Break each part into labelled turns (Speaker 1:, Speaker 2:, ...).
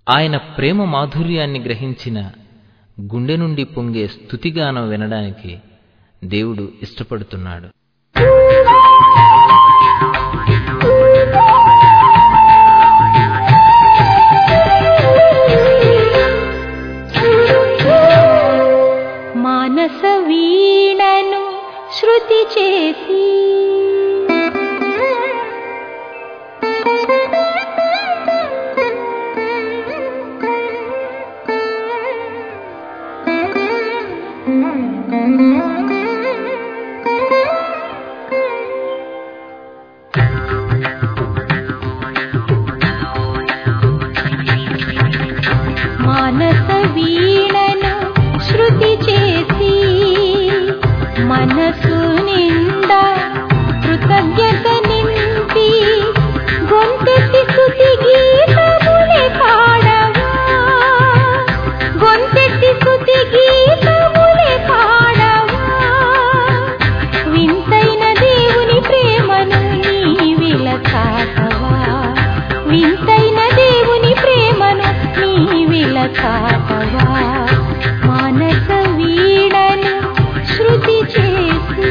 Speaker 1: ఆయన ప్రేమ మాధుర్యాన్ని గ్రహించిన గుండె నుండి పొంగే స్తుతిగానం వినడానికి దేవుడు ఇష్టపడుతున్నాడు
Speaker 2: మానస వీణను శృతి చేసి మానస వీణను శృతి చేసి మనసు నిండా కృతజ్ఞత నింపి గొంతెత్తి స్తుతి గీతములే పాడవా గొంతెత్తి స్తుతి గీతములే పాడవా వింతైన దేవుని ప్రేమను నీవిల చాటవా వింతైన దేవుని ప్రేమను నీవిల చాటవా మానస వీణను శృతి చేసి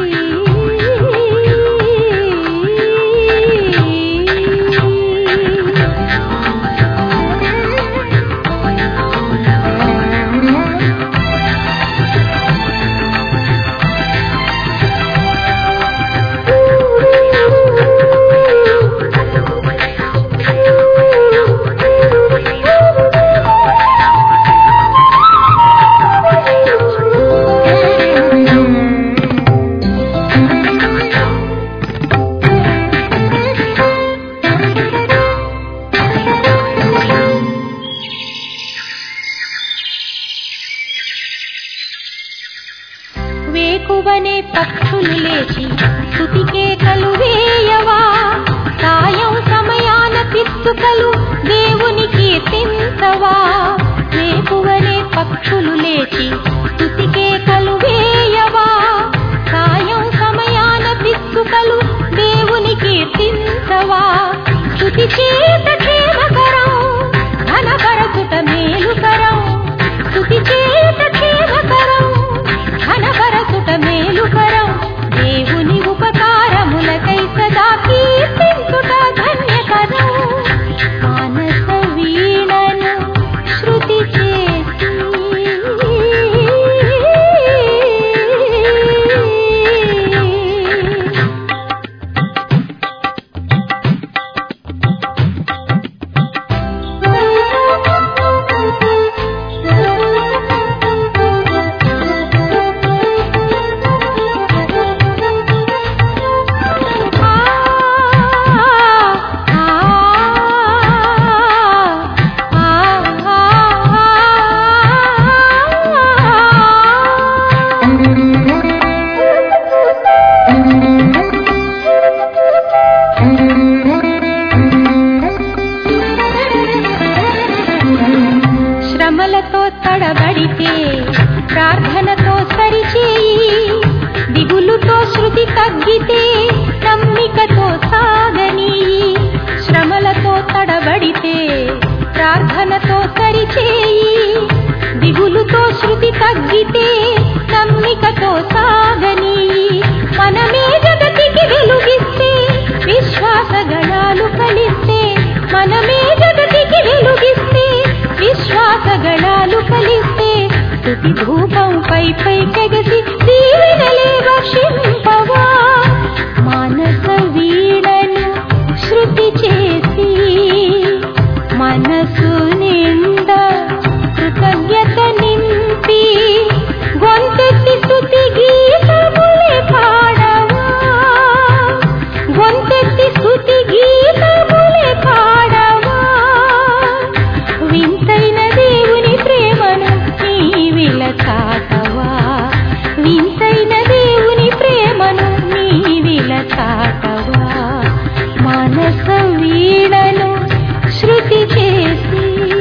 Speaker 2: వేకువనే పక్షులు లేచి స్తుతికేకలు వేయవా సాయం సమయాన పిచ్చుకలు దేవుని కీర్తించవా వేకువనే పక్షులు లేచి స్తుతికేకలు వేయవా సాయం సమయాన పిచ్చుకలు దేవుని కీర్తించవా స్తుతి చేత క్షేమకరం ధనపరచుట మేలుకరం స్తుతి చేత క్షేమకరం ఘనపరచుట మేలుకరం దేవుని ఉపకారములకై సదా కీర్తించుట ధన్యకరం మానస వీణను శృతి చేసి శ్రమలతో తడబడితే ప్రార్థనతో సరిచేయి దిగులుతో శృతి తగ్గితే నమ్మికతో సాగని శ్రమలతో తడబడితే ప్రార్థనతో సరిచేయి దిగులుతో శృతి తగ్గితే నమ్మికతో సాగని మనమే జగతికి వెలుగిస్తే విశ్వాస గణాలు కలిస్తే మనమే జగతికి వెలుగిస్తే విశ్వాస గణాలు కలిస్తే స్తుతి ధూపం పై పై కెగసి దీవెనలే వర్షింపవా మానస వీణను శృతి చేసి మనసు నిండా కృతజ్ఞత నింపి గొంతెత్తి స్తుతి గీతములే పాడవా గొంతెత్తి స్తుతి గీతములే పాడవా వింతైన దేవుని ప్రేమను నీవిల చాటవా వింతైన దేవుని ప్రేమను నీవిల చాటవా మానస వీణను శృతి చేసి